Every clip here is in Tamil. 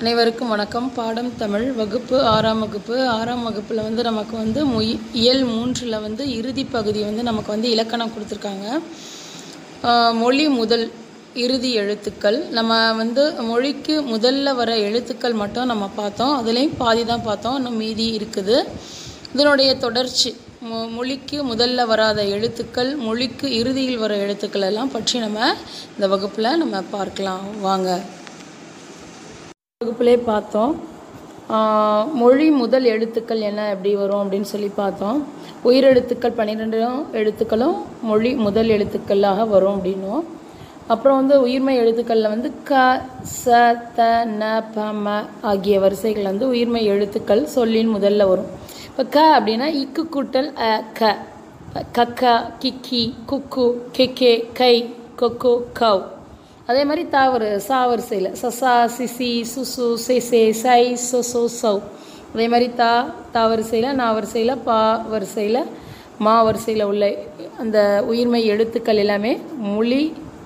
அனைவருக்கும் வணக்கம் பாடம் தமிழ் வகுப்பு ஆறாம் வகுப்பு ஆறாம் வகுப்பில் வந்து நமக்கு வந்து மொய் இயல் மூன்றில் வந்து இறுதி பகுதி வந்து நமக்கு வந்து இலக்கணம் கொடுத்துருக்காங்க ஆஹ் மொழி முதல் இறுதி எழுத்துக்கள் நம்ம வந்து மொழிக்கு முதல்ல வர எழுத்துக்கள் மட்டும் நம்ம பார்த்தோம் அதுலேயும் பாதி தான் பார்த்தோம் இன்னும் மீதி இருக்குது இதனுடைய தொடர்ச்சி மொ- மொழிக்கு முதல்ல வராத எழுத்துக்கள் மொழிக்கு இறுதியில் வர எழுத்துக்கள் எல்லாம் பற்றி நம்ம இந்த வகுப்பில் நம்ம பார்க்கலாம் வாங்க வகுப்பிலே பார்த்தோம் ஆஹ் மொழி முதல் எழுத்துக்கள் என்ன எப்படி வரும் அப்படின்னு சொல்லி பார்த்தோம் உயிரெழுத்துக்கள் பன்னிரெண்டும் எழுத்துக்களும் மொழி முதல் எழுத்துக்களாக வரும் அப்படின்னும் அப்புறம் வந்து உயிர்மை எழுத்துக்களில் வந்து க ச த ந ப ம ஆகிய வரிசைகள் வந்து உயிர்மை எழுத்துக்கள் சொல்லின் முதல்ல வரும் இப்போ க அப்படின்னா இக்கு கூட்டல் அ க கக்கா கிக்கி குக்கு கெக்கே கை கொக்கு கவ் அதே மாதிரி தாவரு சா வரிசையில் சசா சிசி சுசு சேசே சை சொசோ சௌ அதே மாதிரி தா தா வரிசையில் நா வரிசையில் பா வரிசையில் மா வரிசையில் உள்ள அந்த உயிர்மை எழுத்துக்கள் எல்லாமே மொழி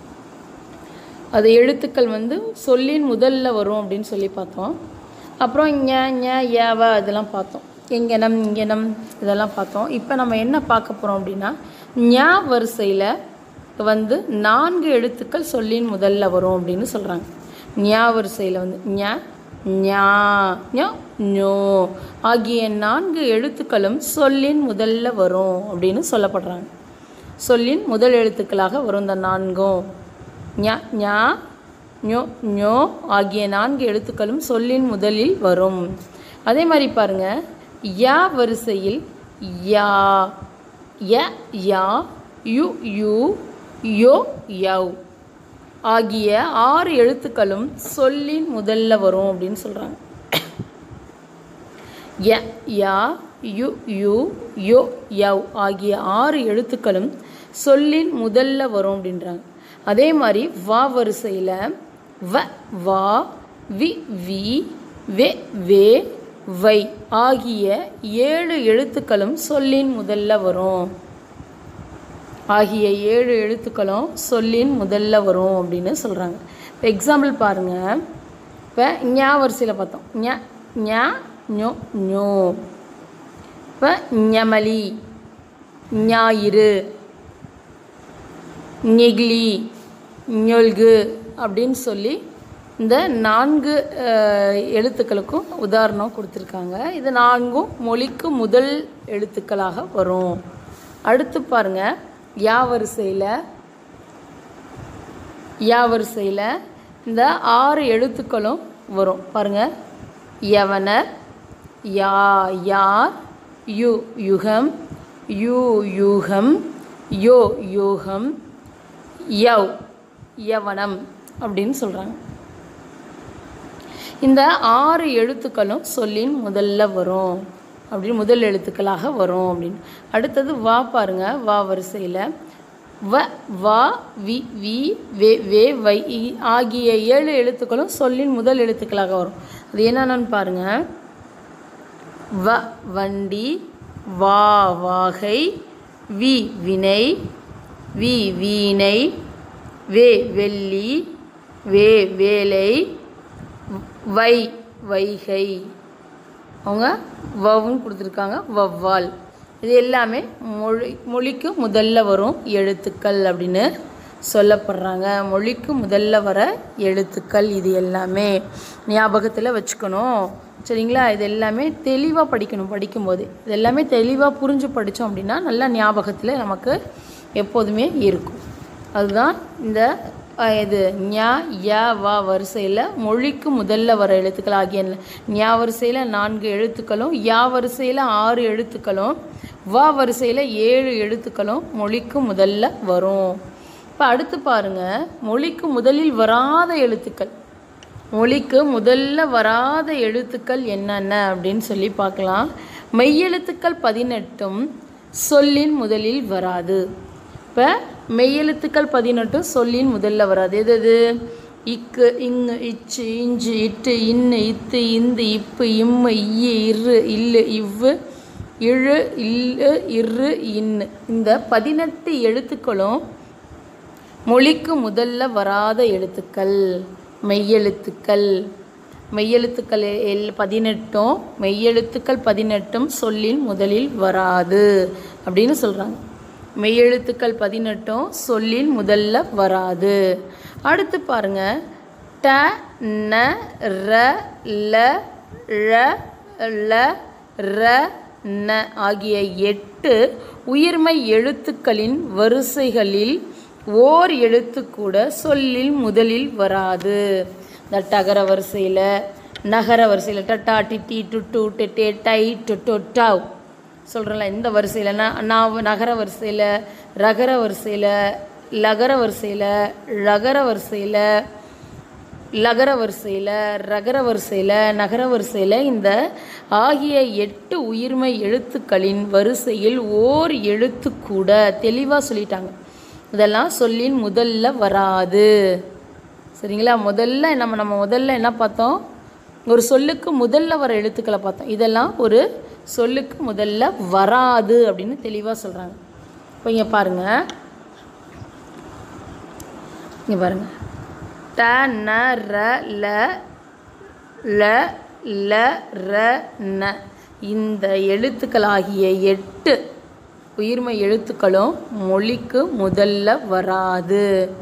அது எழுத்துக்கள் வந்து சொல்லின் முதல்ல வரும் அப்படின்னு சொல்லி பார்த்தோம் அப்புறம் ஞ ஞ ஏவ இதெல்லாம் பார்த்தோம் எங்கனம் இங்கனம் இதெல்லாம் பார்த்தோம் இப்போ நம்ம என்ன பார்க்க போகிறோம் அப்படின்னா ஞ வரிசையில் வந்து நான்கு எழுத்துக்கள் சொல்லின் முதல்ல வரும் அப்படின்னு சொல்கிறாங்க ஞ வரிசையில் வந்து ஞ ஞா ஞ ஞோ ஆகிய நான்கு எழுத்துக்களும் சொல்லின் முதல்ல வரும் அப்படின்னு சொல்லப்படுறாங்க சொல்லின் முதல் எழுத்துக்களாக வரும் இந்த நான்கும் ஞ ஞா ஞோ ஞோ ஆகிய நான்கு எழுத்துக்களும் சொல்லின் முதலில் வரும் அதே மாதிரி பாருங்க யா வரிசையில் யா ய யா யு யூ யோ யவ் ஆகிய ஆறு எழுத்துக்களும் சொல்லின் முதல்ல வரும் அப்படின்னு சொல்கிறாங்க ய யா யு யு யோ யவ் ஆகிய ஆறு எழுத்துக்களும் சொல்லின் முதல்ல வரும் அப்படின்றாங்க அதே மாதிரி வா வரிசையில் வ வா வி வி வெ வே வை ஆகிய ஏழு எழுத்துக்களும் சொல்லின் முதல்ல வரும் ஆகிய ஏழு எழுத்துக்களும் சொல்லின் முதல்ல வரும் அப்படின்னு சொல்கிறாங்க இப்போ எக்ஸாம்பிள் பாருங்கள் இப்போ ஞா வரிசையில் பார்த்தோம் ஞ ஞா ஞோ ஞோ இப்போ ஞமலி ஞாயிறு நெகிழி ஞொல்கு அப்படின்னு சொல்லி இந்த நான்கு அஹ், எழுத்துக்களுக்கும் உதாரணம் கொடுத்துருக்காங்க இது நான்கும் மொழிக்கு முதல் எழுத்துக்களாக வரும் அடுத்து பாருங்க யா வரிசையில் யா வரிசையில் இந்த ஆறு எழுத்துக்களும் வரும் பாருங்க யவனர் யா யார் யு யுகம் யூ யூகம் யோ யூகம் யவ் யவனம் அப்படின்னு சொல்கிறாங்க இந்த ஆறு எழுத்துக்களும் சொல்லின் முதல்ல வரும் அப்படின்னு முதல் எழுத்துக்களாக வரும் அப்படின்னு அடுத்தது வா பாருங்க வா வரிசையில் வ வா வி வி வே வே வை இ ஆகிய ஏழு எழுத்துக்களும் சொல்லின் முதல் எழுத்துக்களாக வரும் அது என்னென்னு பாருங்க வ வண்டி வா வாகை வி வினை வி வீணை வே வெள்ளி வே வேலை வை வைகை அவங்க வவ்னு கொடுத்துருக்காங்க வவ்வால் இது எல்லாமே மொழி மொழிக்கு முதல்ல வரும் எழுத்துக்கள் அப்படின்னு சொல்லப்படுறாங்க மொழிக்கு முதல்ல வர எழுத்துக்கள் இது எல்லாமே ஞாபகத்தில் வச்சுக்கணும் சரிங்களா இது எல்லாமே தெளிவாக படிக்கணும் படிக்கும்போது இது எல்லாமே தெளிவாக புரிஞ்சு படித்தோம் அப்படின்னா நல்லா ஞாபகத்தில் நமக்கு எப்போதுமே இருக்கும் அதுதான் இந்த அஹ், இது ஞா ய வா வரிசையில் மொழிக்கு முதல்ல வர எழுத்துக்கள் ஆகிய ஞா வரிசையில் நான்கு எழுத்துக்களும் யா வரிசையில் ஆறு எழுத்துக்களும் வா வரிசையில் ஏழு எழுத்துக்களும் மொழிக்கு முதல்ல வரும் இப்போ அடுத்து பாருங்க மொழிக்கு முதலில் வராத எழுத்துக்கள் மொழிக்கு முதல்ல வராத எழுத்துக்கள் என்னென்ன அப்படின்னு சொல்லி பார்க்கலாம் மெய்யெழுத்துக்கள் பதினெட்டும் சொல்லின் முதலில் வராது இப்போ மெய்யெழுத்துக்கள் பதினெட்டும் சொல்லின் முதல்ல வராது எது எது இக்கு இங்கு இச்சு இஞ்சு இட்டு இன்னு இத்து இந்து இப்பு இம்மு ஈ இரு இல்லு இவ்வு இழு இல்லு இரு இன்னு இந்த பதினெட்டு எழுத்துக்களும் மொழிக்கு முதல்ல வராத எழுத்துக்கள் மெய்யெழுத்துக்கள் மெய்யெழுத்துக்கள் எல் பதினெட்டும் மெய்யெழுத்துக்கள் பதினெட்டும் சொல்லின் முதலில் வராது அப்படின்னு சொல்கிறாங்க மெய்யெழுத்துக்கள் பதினெட்டும் சொல்லின் முதல்ல வராது அடுத்து பாருங்க ட ந ர ல ழ ல ர ந ஆகிய எட்டு உயிர்மை எழுத்துக்களின் வரிசைகளில் ஓர் எழுத்து கூட சொல்லில் முதலில் வராது இந்த டகர வரிசையில் நகர வரிசையில் டட்டா டிட்டி டுட்டு டெட்டே டை டொட்டோ டவ் சொல்கிறேன்ல இந்த வரிசையில் நான் நகர வரிசையில் ரகர வரிசையில் லகர வரிசையில் ழகர வரிசையில் லகர வரிசையில் ரகர வரிசையில் நகர வரிசையில் இந்த ஆகிய எட்டு உயிர்மை எழுத்துக்களின் வரிசையில் ஓர் எழுத்து கூட தெளிவாக சொல்லிட்டாங்க இதெல்லாம் சொல்லின் முதல்ல வராது சரிங்களா முதல்ல நம்ம நம்ம முதல்ல என்ன பார்த்தோம் ஒரு சொல்லுக்கு முதல்ல வர எழுத்துக்களை பார்த்தோம் இதெல்லாம் ஒரு சொல்லுக்கு முதல்ல வராது அப்படின்னு தெளிவாக சொல்கிறாங்க இப்போ இங்கே பாருங்கள் இங்கே பாருங்கள் ட ந ர ல ல ல ர ந இந்த எழுத்துக்களாகிய எட்டு உயிர்மை எழுத்துக்களும் மொழிக்கு முதல்ல வராது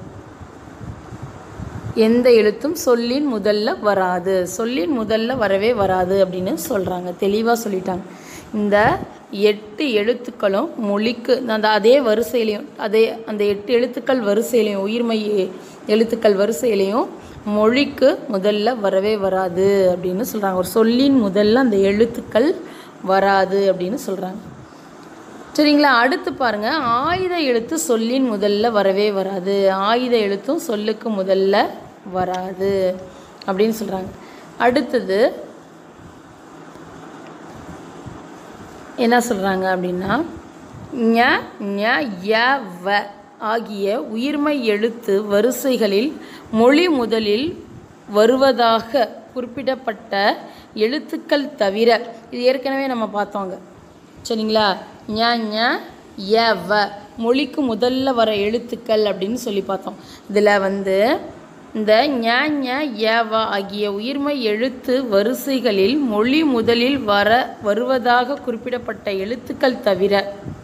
எந்த எழுத்தும் சொல்லின் முதல்ல வராது சொல்லின் முதல்ல வரவே வராது அப்படின்னு சொல்கிறாங்க தெளிவாக சொல்லிட்டாங்க இந்த எட்டு எழுத்துக்களும் மொழிக்கு அந்த அதே வரிசையிலையும் அதே அந்த எட்டு எழுத்துக்கள் வரிசையிலையும் உயிர்மை எழுத்துக்கள் வரிசையிலையும் மொழிக்கு முதல்ல வரவே வராது அப்படின்னு சொல்கிறாங்க ஒரு சொல்லின் முதல்ல அந்த எழுத்துக்கள் வராது அப்படின்னு சொல்கிறாங்க சரிங்களா அடுத்து பாருங்க ஆயுத எழுத்து சொல்லின் முதல்ல வரவே வராது ஆயுத எழுத்தும் சொல்லுக்கு முதல்ல வராது அப்படின்னு சொல்கிறாங்க அடுத்தது என்ன சொல்கிறாங்க அப்படின்னா ஞ ஞ ய வ ஆகிய உயிர்மை எழுத்து வரிசைகளில் மொழி முதலில் வருவதாக குறிப்பிடப்பட்ட எழுத்துக்கள் தவிர இது ஏற்கனவே நம்ம பார்த்தோங்க சரிங்களா ஞ ஞ ய வ மொழிக்கு முதல்ல வர எழுத்துக்கள் அப்படின்னு சொல்லி பார்த்தோம் இதில் வந்து இந்த ஞ ஞ ய வ ஆகிய உயிர்மை எழுத்து வரிசைகளில் மொழி முதலில் வர வருவதாக குறிப்பிடப்பட்ட எழுத்துக்கள் தவிர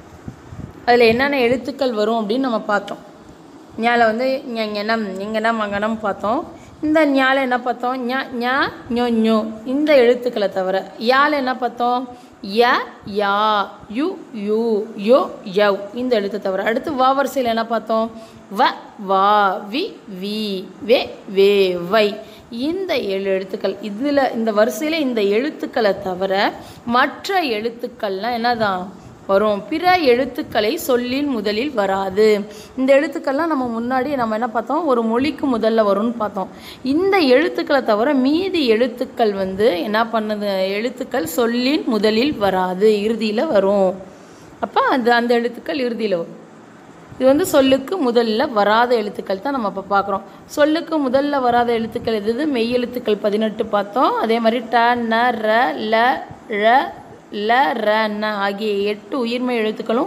அதில் என்னென்ன எழுத்துக்கள் வரும் அப்படின்னு நம்ம பார்த்தோம் ஞால வந்து ஞனம் இங்கனம் அங்கனம் பார்த்தோம் இந்த ஞால என்ன பார்த்தோம் ஞ ஞ ஞோ ஞோ இந்த எழுத்துக்களை தவிர யால என்ன பார்த்தோம் ய யா யு யூ யோ யவ் இந்த எழுத்தை தவிர அடுத்து வா வரிசையில் என்ன பார்த்தோம் வ வா வி வி வே வே வை இந்த ஏழு எழுத்துக்கள் இதில் இந்த வரிசையில் இந்த எழுத்துக்களை தவிர மற்ற எழுத்துக்கள்லாம் என்னதான் வரும் பிற எழுத்துக்களை சொல்லின் முதலில் வராது இந்த எழுத்துக்கள்லாம் நம்ம முன்னாடி நம்ம என்ன பார்த்தோம் ஒரு மொழிக்கு முதல்ல வரும்னு பார்த்தோம் இந்த எழுத்துக்களை தவிர மீதி எழுத்துக்கள் வந்து என்ன பண்ணுது எழுத்துக்கள் சொல்லின் முதலில் வராது இறுதியில் வரும் அப்போ அந்த அந்த எழுத்துக்கள் இறுதியில் வரும் இது வந்து சொல்லுக்கு முதல்ல வராத எழுத்துக்கள் தான் நம்ம இப்போ பார்க்குறோம் சொல்லுக்கு முதல்ல வராத எழுத்துக்கள் எது எது? மெய் எழுத்துக்கள் பதினெட்டு பார்த்தோம் அதே மாதிரி ட ந ர ல ழ ல ர ந ஆகிய எட்டு உயிர்மை எழுத்துக்களும்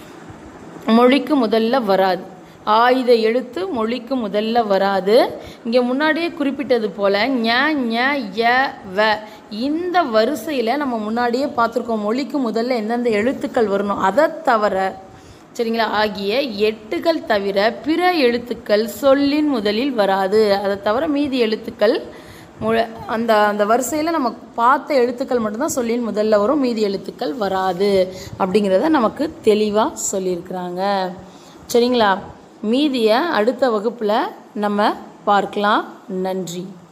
மொழிக்கு முதல்ல வராது ஆயுத எழுத்து மொழிக்கு முதல்ல வராது இங்கே முன்னாடியே குறிப்பிட்டது போல் ஞ ஞ ய வ இந்த வரிசையில் நம்ம முன்னாடியே பார்த்துருக்கோம் மொழிக்கு முதல்ல எந்தெந்த எழுத்துக்கள் வரணும் அதை தவிர சரிங்களா ஆகிய எட்டுகள் தவிர பிற எழுத்துக்கள் சொல்லின் முதலில் வராது அதை தவிர மீதி எழுத்துக்கள் முழ அந்த அந்த வரிசையில் நம்ம பார்த்த எழுத்துக்கள் மட்டும்தான் சொல்லின் முதல்ல வரும் மீதி எழுத்துக்கள் வராது அப்படிங்கிறத நமக்கு தெளிவாக சொல்லியிருக்கிறாங்க சரிங்களா மீதியை அடுத்த வகுப்பில் நம்ம பார்க்கலாம் நன்றி